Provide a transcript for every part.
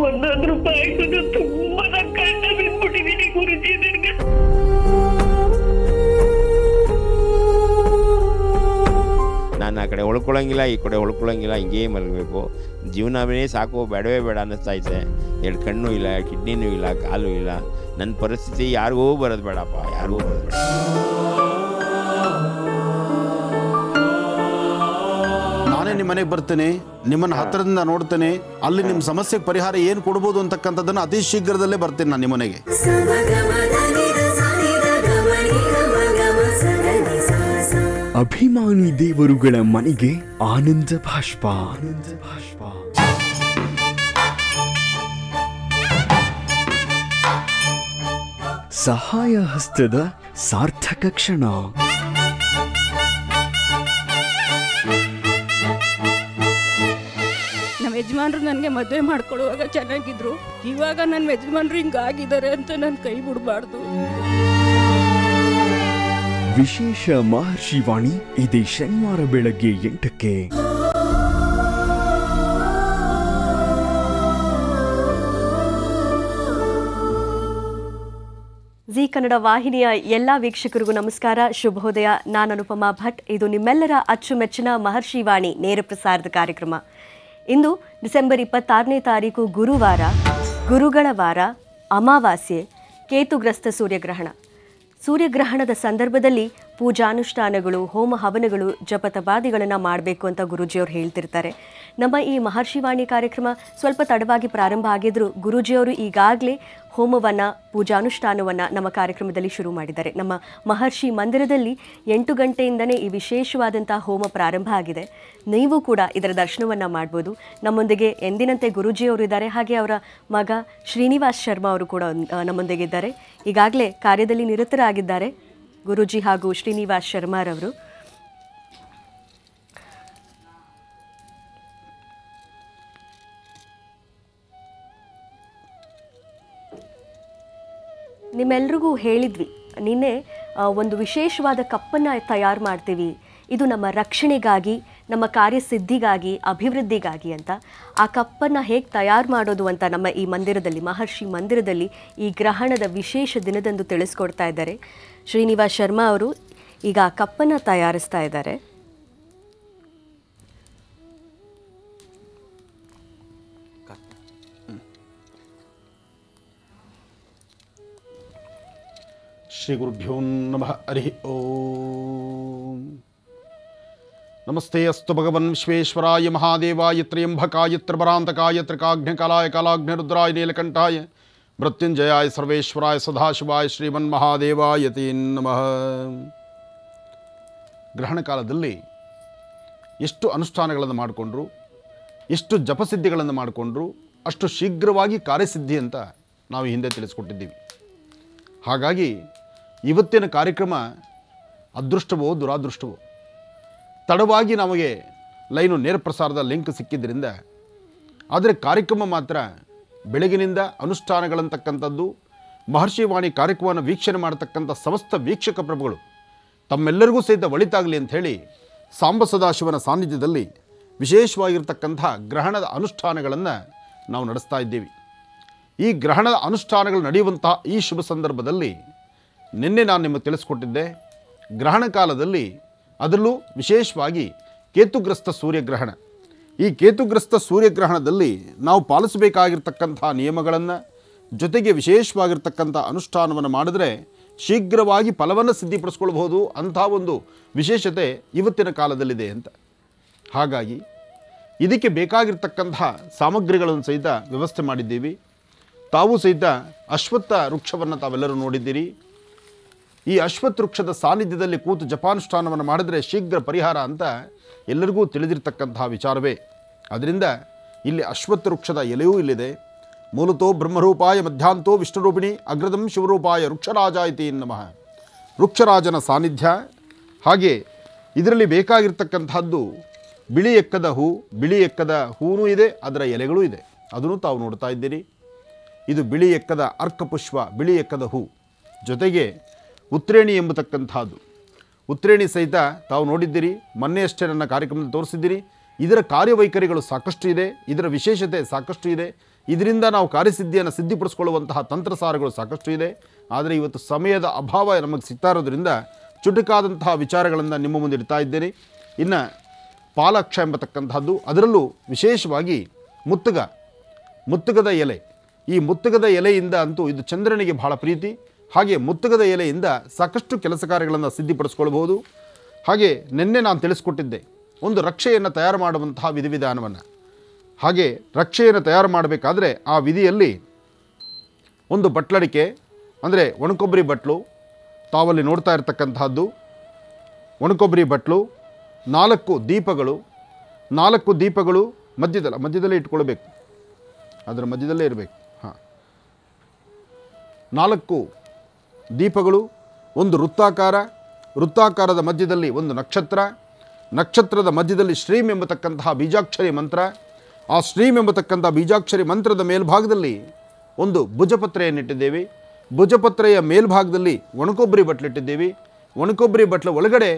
ಒಂದೊಂದು ರೂಪಾಯಿ ಹಾಕಿದ್ರು ತುಂಬಾ ನಾ ಕಣ್ಣ ಬಿದ್ಬಿಟ್ಟಿದೀನಿ ಗುರುಜಿ ನನಗೆ ನಾನು ಆ ಕಡೆ ಉಳ್ಕೊಳ್ಳೋಂಗಿಲ್ಲ ಈ ಕಡೆ ಉಳ್ಕೊಳ್ಳೋಂಗಿಲ್ಲ ಹಿಂಗೇ ಮಲಗಬೇಕು ಜೀವನವೇ ಸಾಕು ಬೇಡವೇ ಬೇಡ ಅನ್ನಿಸ್ತಾ ಐತೆ ಎರಡು ಕಣ್ಣು ಇಲ್ಲ ಕಿಡ್ನಿನೂ ಇಲ್ಲ ಕಾಲು ಇಲ್ಲ ನನ್ನ ಪರಿಸ್ಥಿತಿ ಯಾರಿಗೂ ಬರೋದು ಬೇಡಪ್ಪ ಯಾರಿಗೂ ಬರೋದು ಬೇಡ ನಾನೇ ನಿಮ್ಮ ಮನೆಗೆ ಬರ್ತೇನೆ ನಿಮ್ಮನ್ನ ಹತ್ತಿರದಿಂದ ನೋಡ್ತೇನೆ ಅಲ್ಲಿ ನಿಮ್ಮ ಸಮಸ್ಯೆಗೆ ಪರಿಹಾರ ಏನು ಕೊಡ್ಬೋದು ಅಂತಕ್ಕಂಥದ್ದನ್ನು ಅತಿ ಶೀಘ್ರದಲ್ಲೇ ಬರ್ತೇನೆ ನಾನು ನಿಮ್ಮ ಮನೆಗೆ ಅಭಿಮಾನಿ ದೇವರುಗಳ ಮನೆಗೆ ಆನಂದ ಭಾಷ್ಪ ಆನಂದ ಭಾಷ್ಪ ಸಹಾಯ ಹಸ್ತದ ಸಾರ್ಥಕ ಕ್ಷಣ ನಮ್ಮ ಯಜಮಾನ್ರು ನನಗೆ ಮದುವೆ ಮಾಡ್ಕೊಳ್ಳುವಾಗ ಚೆನ್ನಾಗಿದ್ರು ಇವಾಗ ನನ್ನ ಯಜಮಾನ್ರು ಹಿಂಗಾಗಿದ್ದಾರೆ ಅಂತ ನನ್ನ ಕೈ ಬಿಡಬಾರ್ದು ವಿಶೇಷ ಮಹರ್ಷಿ ವಾಣಿ ಇದೇ ಶನಿವಾರ ಬೆಳಗ್ಗೆ ಎಂಟಕ್ಕೆ ಜಿ ಕನ್ನಡ ವಾಹಿನಿಯ ಎಲ್ಲ ವೀಕ್ಷಕರಿಗೂ ನಮಸ್ಕಾರ ಶುಭೋದಯ ನಾನು ಅನುಪಮಾ ಭಟ್ ಇದು ನಿಮ್ಮೆಲ್ಲರ ಅಚ್ಚುಮೆಚ್ಚಿನ ಮಹರ್ಷಿ ವಾಣಿ ನೇರ ಪ್ರಸಾರದ ಕಾರ್ಯಕ್ರಮ ಇಂದು ಡಿಸೆಂಬರ್ ಇಪ್ಪತ್ತಾರನೇ ತಾರೀಕು ಗುರುವಾರ ಗುರುಗಳ ವಾರ ಅಮಾವಾಸ್ಯೆ ಕೇತುಗ್ರಸ್ತ ಸೂರ್ಯಗ್ರಹಣ ಸೂರ್ಯಗ್ರಹಣದ ಸಂದರ್ಭದಲ್ಲಿ ಪೂಜಾನುಷ್ಠಾನಗಳು ಹೋಮ ಹವನಗಳು ಜಪತಪಾದಿಗಳನ್ನು ಮಾಡಬೇಕು ಅಂತ ಗುರೂಜಿಯವರು ಹೇಳ್ತಿರ್ತಾರೆ ನಮ್ಮ ಈ ಮಹರ್ಷಿವಾಣಿ ಕಾರ್ಯಕ್ರಮ ಸ್ವಲ್ಪ ತಡವಾಗಿ ಪ್ರಾರಂಭ ಆಗಿದ್ರು ಗುರೂಜಿಯವರು ಈಗಾಗಲೇ ಹೋಮವನ್ನು ಪೂಜಾನುಷ್ಠಾನವನ್ನು ನಮ್ಮ ಕಾರ್ಯಕ್ರಮದಲ್ಲಿ ಶುರು ಮಾಡಿದ್ದಾರೆ ನಮ್ಮ ಮಹರ್ಷಿ ಮಂದಿರದಲ್ಲಿ ಎಂಟು ಗಂಟೆಯಿಂದನೇ ಈ ವಿಶೇಷವಾದಂಥ ಹೋಮ ಪ್ರಾರಂಭ ಆಗಿದೆ ನೀವು ಕೂಡ ಇದರ ದರ್ಶನವನ್ನು ಮಾಡ್ಬೋದು ನಮ್ಮೊಂದಿಗೆ ಎಂದಿನಂತೆ ಗುರೂಜಿಯವರು ಇದ್ದಾರೆ ಹಾಗೆ ಅವರ ಮಗ ಶ್ರೀನಿವಾಸ್ ಶರ್ಮಾ ಅವರು ಕೂಡ ಒಂದ್- ಆ, ನಮ್ಮೊಂದಿಗೆ ಇದ್ದಾರೆ ಈಗಾಗಲೇ ಕಾರ್ಯದಲ್ಲಿ ನಿರತರಾಗಿದ್ದಾರೆ ಗುರೂಜಿ ಹಾಗೂ ಶ್ರೀನಿವಾಸ್ ಶರ್ಮಾರವರು ನಿಮ್ಮೆಲ್ರಿಗೂ ಹೇಳಿದ್ವಿ ನಿನ್ನೆ ಆ, ಒಂದು ವಿಶೇಷವಾದ ಕಪ್ಪನ್ನು ತಯಾರು ಮಾಡ್ತೀವಿ ಇದು ನಮ್ಮ ರಕ್ಷಣೆಗಾಗಿ ನಮ್ಮ ಕಾರ್ಯಸಿದ್ಧಿಗಾಗಿ ಅಭಿವೃದ್ಧಿಗಾಗಿ ಅಂತ ಆ ಕಪ್ಪನ್ನು ಹೇಗೆ ತಯಾರು ಮಾಡೋದು ಅಂತ ನಮ್ಮ ಈ ಮಂದಿರದಲ್ಲಿ ಮಹರ್ಷಿ ಮಂದಿರದಲ್ಲಿ ಈ ಗ್ರಹಣದ ವಿಶೇಷ ದಿನದಂದು ತಿಳಿಸ್ಕೊಡ್ತಾ ಇದ್ದಾರೆ ಶ್ರೀನಿವಾಸ್ ಶರ್ಮಾ ಅವರು ಈಗ ಆ ಕಪ್ಪನ್ನು ತಯಾರಿಸ್ತಾ ಇದ್ದಾರೆ ಶ್ರೀ ಗುರುಭ್ಯೋ ನಮಃ ಹರಿ ಓಂ ನಮಸ್ತೆ ಅಸ್ತು ಭಗವನ್ ವಿಶ್ವೇಶ್ವರಾಯ ಮಹಾದೇವಾಯ ತ್ರ್ಯಂಬಕಾಯ ತ್ರಿಪರಾಂತಕಾಯ ತ್ರಿಕಾಗ್ನಿಕಲಾಯ ಕಲಾಗ್ನಿರುದ್ರಾಯ ನೀಲಕಂಠಾಯ ಮೃತ್ಯುಂಜಯಾಯ ಸರ್ವೇಶ್ವರಾಯ ಸದಾಶಿವಾಯ ಶ್ರೀಮನ್ ಮಹಾದೇವಾಯ ತೇ ನಮಃ ಗ್ರಹಣ ಕಾಲದಲ್ಲಿ ಎಷ್ಟು ಅನುಷ್ಠಾನಗಳನ್ನು ಮಾಡಿಕೊಂಡ್ರು ಎಷ್ಟು ಜಪಸಿದ್ಧಿಗಳನ್ನು ಮಾಡಿಕೊಂಡ್ರು ಅಷ್ಟು ಶೀಘ್ರವಾಗಿ ಕಾರ್ಯಸಿದ್ಧಿ ಅಂತ ನಾವು ಹಿಂದೆ ತಿಳಿಸ್ಕೊಟ್ಟಿದ್ದೀವಿ ಹಾಗಾಗಿ ಇವತ್ತಿನ ಕಾರ್ಯಕ್ರಮ ಅದೃಷ್ಟವೋ ದುರಾದೃಷ್ಟವೋ ತಡವಾಗಿ ನಮಗೆ ಲೈನು ನೇರ ಪ್ರಸಾರದ ಲಿಂಕ್ ಸಿಕ್ಕಿದ್ದರಿಂದ ಆದರೆ ಕಾರ್ಯಕ್ರಮ ಮಾತ್ರ ಬೆಳಗಿನಿಂದ ಅನುಷ್ಠಾನಗಳಂತಕ್ಕಂಥದ್ದು ಮಹರ್ಷಿವಾಣಿ ಕಾರ್ಯಕ್ರಮವನ್ನು ವೀಕ್ಷಣೆ ಮಾಡತಕ್ಕಂಥ ಸಮಸ್ತ ವೀಕ್ಷಕ ಪ್ರಭುಗಳು ತಮ್ಮೆಲ್ಲರಿಗೂ ಸಹಿತ ಒಳಿತಾಗಲಿ ಅಂಥೇಳಿ ಸಾಂಬ ಸದಾಶಿವನ ಸಾನ್ನಿಧ್ಯದಲ್ಲಿ ವಿಶೇಷವಾಗಿರ್ತಕ್ಕಂಥ ಗ್ರಹಣದ ಅನುಷ್ಠಾನಗಳನ್ನು ನಾವು ನಡೆಸ್ತಾ ಇದ್ದೀವಿ ಈ ಗ್ರಹಣದ ಅನುಷ್ಠಾನಗಳು ನಡೆಯುವಂತಹ ಈ ಶುಭ ಸಂದರ್ಭದಲ್ಲಿ ನಿನ್ನೆ ನಾನು ನಿಮಗೆ ತಿಳಿಸ್ಕೊಟ್ಟಿದ್ದೆ ಗ್ರಹಣ ಕಾಲದಲ್ಲಿ ಅದರಲ್ಲೂ ವಿಶೇಷವಾಗಿ ಕೇತುಗ್ರಸ್ತ ಸೂರ್ಯಗ್ರಹಣ ಈ ಕೇತುಗ್ರಸ್ತ ಸೂರ್ಯಗ್ರಹಣದಲ್ಲಿ ನಾವು ಪಾಲಿಸಬೇಕಾಗಿರ್ತಕ್ಕಂಥ ನಿಯಮಗಳನ್ನು ಜೊತೆಗೆ ವಿಶೇಷವಾಗಿರ್ತಕ್ಕಂಥ ಅನುಷ್ಠಾನವನ್ನು ಮಾಡಿದ್ರೆ ಶೀಘ್ರವಾಗಿ ಫಲವನ್ನು ಸಿದ್ಧಿಪಡಿಸ್ಕೊಳ್ಬಹುದು ಅಂಥ ಒಂದು ವಿಶೇಷತೆ ಇವತ್ತಿನ ಕಾಲದಲ್ಲಿದೆ ಅಂತ ಹಾಗಾಗಿ ಇದಕ್ಕೆ ಬೇಕಾಗಿರ್ತಕ್ಕಂತಹ ಸಾಮಗ್ರಿಗಳನ್ನು ಸಹಿತ ವ್ಯವಸ್ಥೆ ಮಾಡಿದ್ದೀವಿ ತಾವು ಸಹಿತ ಅಶ್ವತ್ಥ ವೃಕ್ಷವನ್ನು ತಾವೆಲ್ಲರೂ ನೋಡಿದ್ದೀರಿ ಈ ಅಶ್ವತ್ಥ ವೃಕ್ಷದ ಸಾನ್ನಿಧ್ಯದಲ್ಲಿ ಕೂತು ಜಪಾನುಷ್ಠಾನವನ್ನು ಮಾಡಿದರೆ ಶೀಘ್ರ ಪರಿಹಾರ ಅಂತ ಎಲ್ಲರಿಗೂ ತಿಳಿದಿರ್ತಕ್ಕಂತಹ ವಿಚಾರವೇ ಅದರಿಂದ ಇಲ್ಲಿ ಅಶ್ವತ್ಥ ವೃಕ್ಷದ ಎಲೆಯೂ ಇಲ್ಲಿದೆ ಮೂಲತೋ ಬ್ರಹ್ಮರೂಪಾಯ ಮಧ್ಯಾಂತೋ ವಿಷ್ಣುರೂಪಿಣಿ ಅಗ್ರದಂ ಶಿವರೂಪಾಯ ವೃಕ್ಷರಾಜ ಇತಿ ನಮಃ ವೃಕ್ಷರಾಜನ ಸಾನ್ನಿಧ್ಯ ಹಾಗೆ ಇದರಲ್ಲಿ ಬೇಕಾಗಿರ್ತಕ್ಕಂಥದ್ದು ಬಿಳಿ ಎಕ್ಕದ ಹೂ ಬಿಳಿ ಎಕ್ಕದ ಹೂನೂ ಇದೆ ಅದರ ಎಲೆಗಳೂ ಇದೆ ಅದನ್ನು ತಾವು ನೋಡ್ತಾ ಇದ್ದೀರಿ ಇದು ಬಿಳಿ ಎಕ್ಕದ ಅರ್ಕಪುಷ್ಪ ಬಿಳಿ ಎಕ್ಕದ ಹೂ ಜೊತೆಗೆ ಉತ್ರೇಣಿ ಎಂಬತಕ್ಕಂಥದ್ದು ಉತ್ರೇಣಿ ಸಹಿತ ತಾವು ನೋಡಿದ್ದೀರಿ ಮೊನ್ನೆ ಅಷ್ಟೇ ನನ್ನ ಕಾರ್ಯಕ್ರಮದಲ್ಲಿ ತೋರಿಸಿದ್ದೀರಿ ಇದರ ಕಾರ್ಯವೈಖರಿಗಳು ಸಾಕಷ್ಟು ಇದೆ ಇದರ ವಿಶೇಷತೆ ಸಾಕಷ್ಟು ಇದೆ ಇದರಿಂದ ನಾವು ಕಾರ್ಯಸಿದ್ಧಿಯನ್ನು ಸಿದ್ಧಿಪಡಿಸ್ಕೊಳ್ಳುವಂತಹ ತಂತ್ರಸಾರಗಳು ಸಾಕಷ್ಟು ಇದೆ ಆದರೆ ಇವತ್ತು ಸಮಯದ ಅಭಾವ ನಮಗೆ ಸಿಗ್ತಾ ಇರೋದ್ರಿಂದ ಚುಟುಕಾದಂತಹ ವಿಚಾರಗಳನ್ನು ನಿಮ್ಮ ಮುಂದೆ ಇಡ್ತಾ ಇದ್ದೇನೆ ಇನ್ನು ಪಾಲಾಕ್ಷ ಎಂಬತಕ್ಕಂತಹದ್ದು ಅದರಲ್ಲೂ ವಿಶೇಷವಾಗಿ ಮುತ್ತುಗ ಮುತ್ತುಗದ ಎಲೆ ಈ ಮುತ್ತುಗದ ಎಲೆಯಿಂದ ಅಂತೂ ಇದು ಚಂದ್ರನಿಗೆ ಬಹಳ ಪ್ರೀತಿ ಹಾಗೆ ಮುತ್ತುಗದ ಎಲೆಯಿಂದ ಸಾಕಷ್ಟು ಕೆಲಸ ಕಾರ್ಯಗಳನ್ನು ಸಿದ್ಧಿಪಡಿಸ್ಕೊಳ್ಬೋದು ಹಾಗೆ ನಿನ್ನೆ ನಾನು ತಿಳಿಸ್ಕೊಟ್ಟಿದ್ದೆ ಒಂದು ರಕ್ಷೆಯನ್ನು ತಯಾರು ಮಾಡುವಂತಹ ವಿಧಿವಿಧಾನವನ್ನು ಹಾಗೆ ರಕ್ಷೆಯನ್ನು ತಯಾರು ಮಾಡಬೇಕಾದ್ರೆ ಆ ವಿಧಿಯಲ್ಲಿ ಒಂದು ಬಟ್ಲಡಿಕೆ ಅಂದರೆ ಒಣಕೊಬ್ಬರಿ ಬಟ್ಲು ತಾವಲ್ಲಿ ನೋಡ್ತಾ ಇರತಕ್ಕಂತಹದ್ದು ಒಣಕೊಬ್ಬರಿ ಬಟ್ಲು ನಾಲ್ಕು ದೀಪಗಳು ನಾಲ್ಕು ದೀಪಗಳು ಮಧ್ಯದಲ್ಲ ಮಧ್ಯದಲ್ಲೇ ಇಟ್ಕೊಳ್ಬೇಕು ಅದರ ಮಧ್ಯದಲ್ಲೇ ಇರಬೇಕು ಹಾಂ ನಾಲ್ಕು ದೀಪಗಳು ಒಂದು ವೃತ್ತಾಕಾರ ವೃತ್ತಾಕಾರದ ಮಧ್ಯದಲ್ಲಿ ಒಂದು ನಕ್ಷತ್ರ ನಕ್ಷತ್ರದ ಮಧ್ಯದಲ್ಲಿ ಶ್ರೀಮ್ ಎಂಬತಕ್ಕಂತಹ ಬೀಜಾಕ್ಷರಿ ಮಂತ್ರ ಆ ಶ್ರೀಮ್ ಎಂಬತಕ್ಕಂಥ ಬೀಜಾಕ್ಷರಿ ಮಂತ್ರದ ಮೇಲ್ಭಾಗದಲ್ಲಿ ಒಂದು ಭುಜಪತ್ರೆಯನ್ನಿಟ್ಟಿದ್ದೇವೆ ಭುಜಪತ್ರೆಯ ಮೇಲ್ಭಾಗದಲ್ಲಿ ಒಣಕೊಬ್ಬರಿ ಬಟ್ಲಿಟ್ಟಿದ್ದೇವೆ ಒಣಕೊಬ್ಬರಿ ಬಟ್ಲ ಒಳಗಡೆ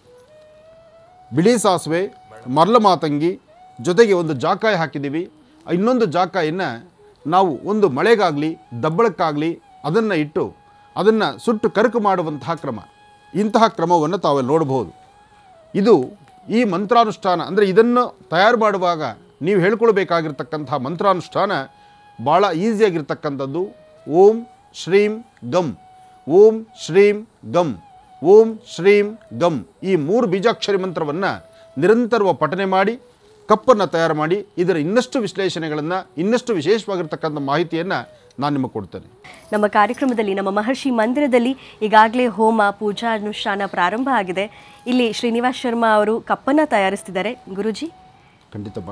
ಬಿಳಿ ಸಾಸಿವೆ ಮರಳ ಮಾತಂಗಿ ಜೊತೆಗೆ ಒಂದು ಜಾಕಾಯಿ ಹಾಕಿದ್ದೀವಿ ಇನ್ನೊಂದು ಜಾಕಾಯನ್ನು ನಾವು ಒಂದು ಮಳೆಗಾಗಲಿ ದಬ್ಬಳಕ್ಕಾಗಲಿ ಅದನ್ನು ಇಟ್ಟು ಅದನ್ನು ಸುಟ್ಟು ಕರಕು ಮಾಡುವಂತಹ ಕ್ರಮ ಇಂತಹ ಕ್ರಮವನ್ನು ತಾವಲ್ಲಿ ನೋಡಬಹುದು ಇದು ಈ ಮಂತ್ರಾನುಷ್ಠಾನ ಅಂದರೆ ಇದನ್ನು ತಯಾರು ಮಾಡುವಾಗ ನೀವು ಹೇಳ್ಕೊಳ್ಬೇಕಾಗಿರ್ತಕ್ಕಂಥ ಮಂತ್ರಾನುಷ್ಠಾನ ಭಾಳ ಈಸಿಯಾಗಿರ್ತಕ್ಕಂಥದ್ದು ಓಂ ಶ್ರೀಂ ಗಮ್ ಓಂ ಶ್ರೀಂ ಗಮ್ ಓಂ ಶ್ರೀಂ ಗಮ್ ಈ ಮೂರು ಬೀಜಾಕ್ಷರಿ ಮಂತ್ರವನ್ನು ನಿರಂತರವ ಪಠನೆ ಮಾಡಿ ಕಪ್ಪನ್ನು ತಯಾರು ಮಾಡಿ ಇದರ ಇನ್ನಷ್ಟು ವಿಶ್ಲೇಷಣೆಗಳನ್ನು ಇನ್ನಷ್ಟು ವಿಶೇಷವಾಗಿರ್ತಕ್ಕಂಥ ಮಾಹಿತಿಯನ್ನು ನಾನು ನಿಮಗೆ ಕೊಡ್ತೇನೆ ನಮ್ಮ ಕಾರ್ಯಕ್ರಮದಲ್ಲಿ ನಮ್ಮ ಮಹರ್ಷಿ ಮಂದಿರದಲ್ಲಿ ಈಗಾಗಲೇ ಹೋಮ ಪೂಜಾ ಅನುಷ್ಠಾನ ಪ್ರಾರಂಭ ಆಗಿದೆ ಇಲ್ಲಿ ಶ್ರೀನಿವಾಸ್ ಶರ್ಮಾ ಅವರು ಕಪ್ಪನ್ನು ತಯಾರಿಸ್ತಿದ್ದಾರೆ ಗುರುಜಿ ಖಂಡಿತಪ್ಪ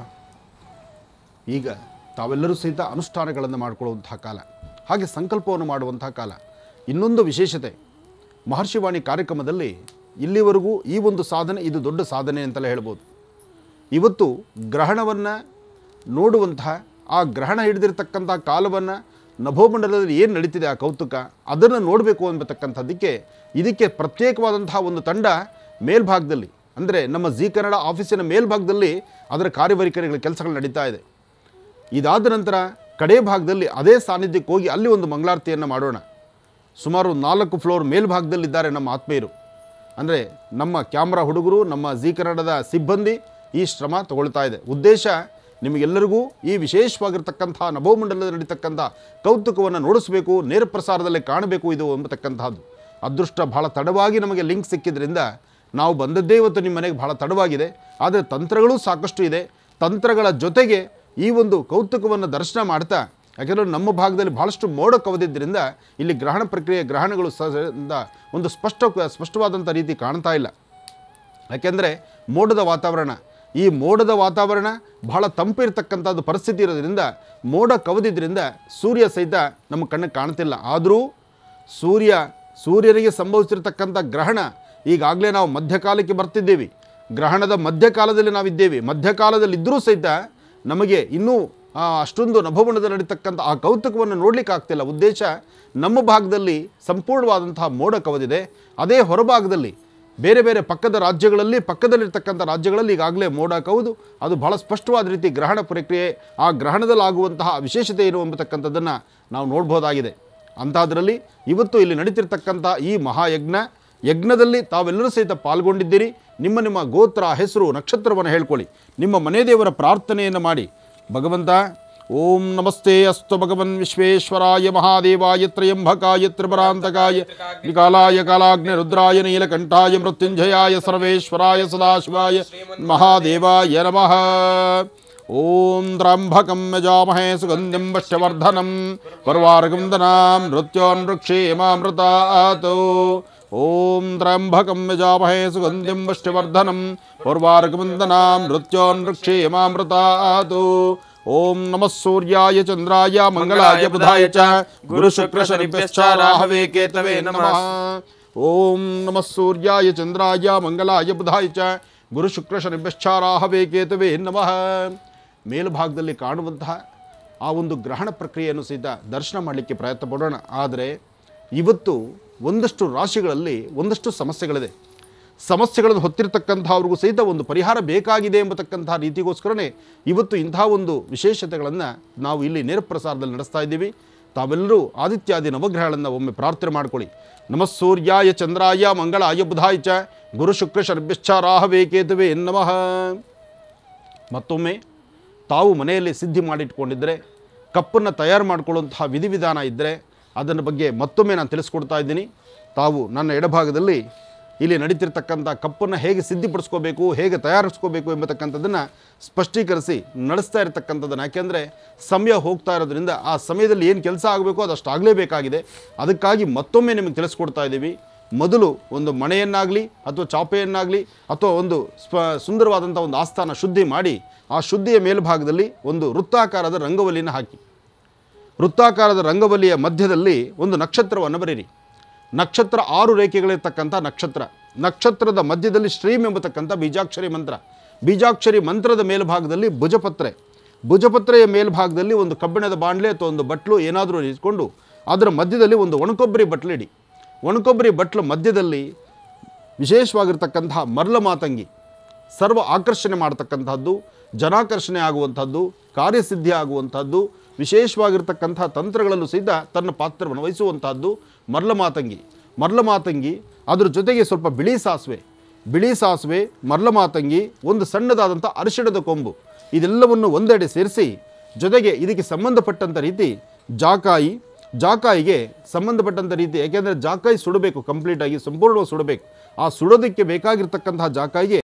ಈಗ ತಾವೆಲ್ಲರೂ ಸಹಿತ ಅನುಷ್ಠಾನಗಳನ್ನು ಮಾಡಿಕೊಳ್ಳುವಂತಹ ಕಾಲ ಹಾಗೆ ಸಂಕಲ್ಪವನ್ನು ಮಾಡುವಂತಹ ಕಾಲ ಇನ್ನೊಂದು ವಿಶೇಷತೆ ಮಹರ್ಷಿವಾಣಿ ಕಾರ್ಯಕ್ರಮದಲ್ಲಿ ಇಲ್ಲಿವರೆಗೂ ಈ ಒಂದು ಸಾಧನೆ ಇದು ದೊಡ್ಡ ಸಾಧನೆ ಅಂತಲೇ ಹೇಳ್ಬೋದು ಇವತ್ತು ಗ್ರಹಣವನ್ನು ನೋಡುವಂತಹ ಆ ಗ್ರಹಣ ಹಿಡಿದಿರ್ತಕ್ಕಂಥ ಕಾಲವನ್ನು ನಭೋಮಂಡಲದಲ್ಲಿ ಏನು ನಡೀತಿದೆ ಆ ಕೌತುಕ ಅದನ್ನು ನೋಡಬೇಕು ಅನ್ನತಕ್ಕಂಥದ್ದಕ್ಕೆ ಇದಕ್ಕೆ ಪ್ರತ್ಯೇಕವಾದಂತಹ ಒಂದು ತಂಡ ಮೇಲ್ಭಾಗದಲ್ಲಿ ಅಂದರೆ ನಮ್ಮ ಜಿ ಕನ್ನಡ ಆಫೀಸಿನ ಮೇಲ್ಭಾಗದಲ್ಲಿ ಅದರ ಕಾರ್ಯವೈಖರಿಗಳ ಕೆಲಸಗಳು ನಡೀತಾ ಇದೆ ಇದಾದ ನಂತರ ಕಡೆ ಭಾಗದಲ್ಲಿ ಅದೇ ಸಾನ್ನಿಧ್ಯಕ್ಕೆ ಹೋಗಿ ಅಲ್ಲಿ ಒಂದು ಮಂಗಳಾರತಿಯನ್ನು ಮಾಡೋಣ ಸುಮಾರು ನಾಲ್ಕು ಫ್ಲೋರ್ ಮೇಲ್ಭಾಗದಲ್ಲಿದ್ದಾರೆ ನಮ್ಮ ಆತ್ಮೀಯರು ಅಂದರೆ ನಮ್ಮ ಕ್ಯಾಮ್ರಾ ಹುಡುಗರು ನಮ್ಮ ಜಿ ಕನ್ನಡದ ಸಿಬ್ಬಂದಿ ಈ ಶ್ರಮ ತಗೊಳ್ತಾ ಇದೆ ಉದ್ದೇಶ ನಿಮಗೆಲ್ಲರಿಗೂ ಈ ವಿಶೇಷವಾಗಿರ್ತಕ್ಕಂಥ ನಭೋಮಂಡಲದಲ್ಲಿ ನಡೀತಕ್ಕಂಥ ಕೌತುಕವನ್ನು ನೋಡಿಸಬೇಕು ನೇರ ಪ್ರಸಾರದಲ್ಲೇ ಕಾಣಬೇಕು ಇದು ಎಂಬತಕ್ಕಂತಹದ್ದು ಅದೃಷ್ಟ ಬಹಳ ತಡವಾಗಿ ನಮಗೆ ಲಿಂಕ್ ಸಿಕ್ಕಿದ್ರಿಂದ ನಾವು ಬಂದದ್ದೇ ಇವತ್ತು ನಿಮ್ಮ ಮನೆಗೆ ಬಹಳ ತಡವಾಗಿದೆ ಆದರೆ ತಂತ್ರಗಳೂ ಸಾಕಷ್ಟು ಇದೆ ತಂತ್ರಗಳ ಜೊತೆಗೆ ಈ ಒಂದು ಕೌತುಕವನ್ನು ದರ್ಶನ ಮಾಡ್ತಾ ಯಾಕೆಂದರೆ ನಮ್ಮ ಭಾಗದಲ್ಲಿ ಭಾಳಷ್ಟು ಮೋಡ ಕವದಿದ್ದರಿಂದ ಇಲ್ಲಿ ಗ್ರಹಣ ಪ್ರಕ್ರಿಯೆ ಗ್ರಹಣಗಳು ಸ ದ ಒಂದು ಸ್ಪಷ್ಟ ಸ್ಪಷ್ಟವಾದಂಥ ರೀತಿ ಕಾಣ್ತಾ ಇಲ್ಲ ಯಾಕೆಂದರೆ ಮೋಡದ ವಾತಾವರಣ ಈ ಮೋಡದ ವಾತಾವರಣ ಬಹಳ ತಂಪು ಇರತಕ್ಕಂಥದ್ದು ಪರಿಸ್ಥಿತಿ ಇರೋದ್ರಿಂದ ಮೋಡ ಕವದಿದ್ರಿಂದ ಸೂರ್ಯ ಸಹಿತ ನಮ್ಮ ಕಣ್ಣಿಗೆ ಕಾಣ್ತಿಲ್ಲ ಆದರೂ ಸೂರ್ಯ ಸೂರ್ಯನಿಗೆ ಸಂಭವಿಸಿರ್ತಕ್ಕಂಥ ಗ್ರಹಣ ಈಗಾಗಲೇ ನಾವು ಮಧ್ಯಕಾಲಕ್ಕೆ ಬರ್ತಿದ್ದೇವೆ ಗ್ರಹಣದ ಮಧ್ಯಕಾಲದಲ್ಲಿ ನಾವಿದ್ದೇವೆ ಮಧ್ಯಕಾಲದಲ್ಲಿದ್ದರೂ ಸಹಿತ ನಮಗೆ ಇನ್ನೂ ಆ, ಅಷ್ಟೊಂದು ನಭೋಮಣದಲ್ಲಿ ನಡೀತಕ್ಕಂಥ ಆ ಕೌತುಕವನ್ನು ನೋಡಲಿಕ್ಕೆ ಆಗ್ತಿಲ್ಲ ಉದ್ದೇಶ ನಮ್ಮ ಭಾಗದಲ್ಲಿ ಸಂಪೂರ್ಣವಾದಂತಹ ಮೋಡ ಕವದಿದೆ ಅದೇ ಹೊರಭಾಗದಲ್ಲಿ ಬೇರೆ ಬೇರೆ ಪಕ್ಕದ ರಾಜ್ಯಗಳಲ್ಲಿ ಪಕ್ಕದಲ್ಲಿರ್ತಕ್ಕಂಥ ರಾಜ್ಯಗಳಲ್ಲಿ ಈಗಾಗಲೇ ಮೋಡ ಕೌದು ಅದು ಬಹಳ ಸ್ಪಷ್ಟವಾದ ರೀತಿ ಗ್ರಹಣ ಪ್ರಕ್ರಿಯೆ ಆ ಗ್ರಹಣದಲ್ಲಾಗುವಂತಹ ವಿಶೇಷತೆ ಏನು ಎಂಬತಕ್ಕಂಥದ್ದನ್ನು ನಾವು ನೋಡ್ಬೋದಾಗಿದೆ ಅಂಥದ್ರಲ್ಲಿ ಇವತ್ತು ಇಲ್ಲಿ ನಡೀತಿರ್ತಕ್ಕಂಥ ಈ ಮಹಾಯಜ್ಞ ಯಜ್ಞದಲ್ಲಿ ತಾವೆಲ್ಲರೂ ಸಹಿತ ಪಾಲ್ಗೊಂಡಿದ್ದೀರಿ ನಿಮ್ಮ ನಿಮ್ಮ ಗೋತ್ರ ಹೆಸರು ನಕ್ಷತ್ರವನ್ನು ಹೇಳ್ಕೊಳ್ಳಿ ನಿಮ್ಮ ಮನೆ ದೇವರ ಪ್ರಾರ್ಥನೆಯನ್ನು ಮಾಡಿ ಭಗವಂತ ಓಂ ನಮಸ್ತೆ ಅಸ್ತು ಭಗವನ್ ವಿಶ್ವೇಶ್ವರಾಯ ಮಹಾದೇವಾಯ ತ್ರಯಂಬಕಾಯ ತ್ರಿಪರಾಂತಕಾಯ ವಿಕಾಲಾಯ ಕಾಲಾಗ್ನಿ ರುದ್ರಾಯ ನೀಲಕಂಠಾಯ ಮೃತ್ಯುಂಜಯಾಯ ಸರ್ವೇಶ್ವರಾಯ ಸದಾಶಿವಾಯ ಮಹಾದೇವಾಯ ನಮಃ ಓಂ ತ್ರಂಭಕಂ ಯಜಾಮಹೇ ಸುಗಂಧಿಂ ಪಶ್ಯವರ್ಧನಂ ಪರ್ವಾರ್ಗಂದನಾಂ ಮೃತ್ಯೋನ್ವೃಕ್ಷೇಮಾಮೃತಾತ್ ಓಂ ತ್ರಂಭಕಂ ಯಜಾಮಹೇ ಸುಗಂಧಿಂ ಪಶ್ಯವರ್ಧನಂ ಪರ್ವಾರ್ಗವಂದನಾಂ ಮೃತ್ಯೋನ್ವೃಕ್ಷೇಮಾಮೃತಾತ್ ಓಂ ನಮಃ ಸೂರ್ಯಾಯ ಚಂದ್ರಾಯ ಮಂಗಳಾಯ ಬುಧಾಯ ಚ ಗುರು ಶುಕ್ರ ಶನಿಭ್ಯಶ್ಚ ರಾಹವೇ ಕೇತವೇ ನಮಃ ಓಂ ನಮಃ ಸೂರ್ಯಾಯ ಚಂದ್ರಾಯ ಮಂಗಲಾಯ ಬುಧಾಯ ಚ ಗುರು ಶುಕ್ರ ಶನಿಭ್ಯಶ್ಚ ರಾಹವೇ ಕೇತವೇ ನಮಃ ಮೇಲ್ಭಾಗದಲ್ಲಿ ಕಾಣುವಂತಹ ಆ ಒಂದು ಗ್ರಹಣ ಪ್ರಕ್ರಿಯೆಯನ್ನು ಸಹಿತ ದರ್ಶನ ಮಾಡಲಿಕ್ಕೆ ಪ್ರಯತ್ನ ಪಡೋಣ ಆದರೆ ಇವತ್ತು ಒಂದಷ್ಟು ರಾಶಿಗಳಲ್ಲಿ ಒಂದಷ್ಟು ಸಮಸ್ಯೆಗಳಿದೆ ಸಮಸ್ಯೆಗಳನ್ನು ಹೊತ್ತಿರತಕ್ಕಂಥವ್ರಿಗೂ ಸಹಿತ ಒಂದು ಪರಿಹಾರ ಬೇಕಾಗಿದೆ ಎಂಬತಕ್ಕಂಥ ರೀತಿಗೋಸ್ಕರನೇ ಇವತ್ತು ಇಂಥ ಒಂದು ವಿಶೇಷತೆಗಳನ್ನು ನಾವು ಇಲ್ಲಿ ನೇರ ಪ್ರಸಾರದಲ್ಲಿ ನಡೆಸ್ತಾ ಇದ್ದೀವಿ ತಾವೆಲ್ಲರೂ ಆದಿತ್ಯಾದಿ ನವಗ್ರಹಗಳನ್ನು ಒಮ್ಮೆ ಪ್ರಾರ್ಥನೆ ಮಾಡ್ಕೊಳ್ಳಿ ನಮಃ ಸೂರ್ಯಾಯ ಚಂದ್ರಾಯ ಮಂಗಳಾಯ ಬುಧಾಯ ಚ ಗುರು ಶುಕ್ರ ಶರ್ಭಿಶ್ಚ ರಾಹವೇ ಕೇತುವೆ ನಮಃ ಮತ್ತೊಮ್ಮೆ ತಾವು ಮನೆಯಲ್ಲಿ ಸಿದ್ಧಿ ಮಾಡಿಟ್ಕೊಂಡಿದ್ದರೆ ಕಪ್ಪನ್ನು ತಯಾರು ಮಾಡಿಕೊಳ್ಳುವಂತಹ ವಿಧಿವಿಧಾನ ಇದ್ದರೆ ಅದರ ಬಗ್ಗೆ ಮತ್ತೊಮ್ಮೆ ನಾನು ತಿಳಿಸ್ಕೊಡ್ತಾ ಇದ್ದೀನಿ ತಾವು ನನ್ನ ಎಡಭಾಗದಲ್ಲಿ ಇಲ್ಲಿ ನಡೀತಿರ್ತಕ್ಕಂಥ ಕಪ್ಪನ್ನು ಹೇಗೆ ಸಿದ್ಧಿಪಡಿಸ್ಕೋಬೇಕು ಹೇಗೆ ತಯಾರಿಸ್ಕೋಬೇಕು ಎಂಬತಕ್ಕಂಥದ್ದನ್ನು ಸ್ಪಷ್ಟೀಕರಿಸಿ ನಡೆಸ್ತಾ ಇರತಕ್ಕಂಥದ್ದನ್ನು ಯಾಕೆಂದರೆ ಸಮಯ ಹೋಗ್ತಾ ಇರೋದ್ರಿಂದ ಆ ಸಮಯದಲ್ಲಿ ಏನು ಕೆಲಸ ಆಗಬೇಕು ಅದಷ್ಟು ಆಗಲೇಬೇಕಾಗಿದೆ ಅದಕ್ಕಾಗಿ ಮತ್ತೊಮ್ಮೆ ನಿಮಗೆ ತಿಳಿಸ್ಕೊಡ್ತಾ ಇದ್ದೀವಿ ಮೊದಲು ಒಂದು ಮಣೆಯನ್ನಾಗಲಿ ಅಥವಾ ಚಾಪೆಯನ್ನಾಗಲಿ ಅಥವಾ ಒಂದು ಸ್ಪ ಸುಂದರವಾದಂಥ ಒಂದು ಆಸ್ಥಾನ ಶುದ್ಧಿ ಮಾಡಿ ಆ ಶುದ್ಧಿಯ ಮೇಲ್ಭಾಗದಲ್ಲಿ ಒಂದು ವೃತ್ತಾಕಾರದ ರಂಗವಲ್ಲಿನ ಹಾಕಿ ವೃತ್ತಾಕಾರದ ರಂಗವಲ್ಲಿಯ ಮಧ್ಯದಲ್ಲಿ ಒಂದು ನಕ್ಷತ್ರವನ್ನು ಬರೀರಿ ನಕ್ಷತ್ರ ಆರು ರೇಖೆಗಳಿರ್ತಕ್ಕಂಥ ನಕ್ಷತ್ರ ನಕ್ಷತ್ರದ ಮಧ್ಯದಲ್ಲಿ ಶ್ರೀಮ್ ಎಂಬತಕ್ಕಂಥ ಬೀಜಾಕ್ಷರಿ ಮಂತ್ರ ಬೀಜಾಕ್ಷರಿ ಮಂತ್ರದ ಮೇಲ್ಭಾಗದಲ್ಲಿ ಭುಜಪತ್ರೆ ಭುಜಪತ್ರೆಯ ಮೇಲ್ಭಾಗದಲ್ಲಿ ಒಂದು ಕಬ್ಬಿಣದ ಬಾಣಲೆ ಅಥವಾ ಒಂದು ಬಟ್ಲು ಏನಾದರೂ ಇಟ್ಕೊಂಡು ಅದರ ಮಧ್ಯದಲ್ಲಿ ಒಂದು ಒಣಕೊಬ್ಬರಿ ಬಟ್ಲಿಡಿ ಒಣಕೊಬ್ಬರಿ ಬಟ್ಲು ಮಧ್ಯದಲ್ಲಿ ವಿಶೇಷವಾಗಿರ್ತಕ್ಕಂತಹ ಮರ್ಲ ಮಾತಂಗಿ ಸರ್ವ ಆಕರ್ಷಣೆ ಮಾಡತಕ್ಕಂಥದ್ದು ಜನಾಕರ್ಷಣೆ ಆಗುವಂಥದ್ದು ಕಾರ್ಯಸಿದ್ಧಿ ಆಗುವಂಥದ್ದು ವಿಶೇಷವಾಗಿರ್ತಕ್ಕಂಥ ತಂತ್ರಗಳಲ್ಲೂ ಸಹಿತ ತನ್ನ ಪಾತ್ರವನ್ನು ವಹಿಸುವಂಥದ್ದು ಮರ್ಲ ಮಾತಂಗಿ ಮರ್ಲ ಮಾತಂಗಿ ಅದ್ರ ಜೊತೆಗೆ ಸ್ವಲ್ಪ ಬಿಳಿ ಸಾಸಿವೆ ಬಿಳಿ ಸಾಸಿವೆ ಮರ್ಲ ಮಾತಂಗಿ ಒಂದು ಸಣ್ಣದಾದಂಥ ಅರಿಶಿಣದ ಕೊಂಬು ಇದೆಲ್ಲವನ್ನು ಒಂದೆಡೆ ಸೇರಿಸಿ ಜೊತೆಗೆ ಇದಕ್ಕೆ ಸಂಬಂಧಪಟ್ಟಂಥ ರೀತಿ ಜಾಕಾಯಿ ಜಾಕಾಯಿಗೆ ಸಂಬಂಧಪಟ್ಟಂಥ ರೀತಿ ಯಾಕೆಂದರೆ ಜಾಕಾಯಿ ಸುಡಬೇಕು ಕಂಪ್ಲೀಟಾಗಿ ಸಂಪೂರ್ಣವಾಗಿ ಸುಡಬೇಕು ಆ ಸುಡೋದಕ್ಕೆ ಬೇಕಾಗಿರ್ತಕ್ಕಂತಹ ಜಾಕಾಯಿಗೆ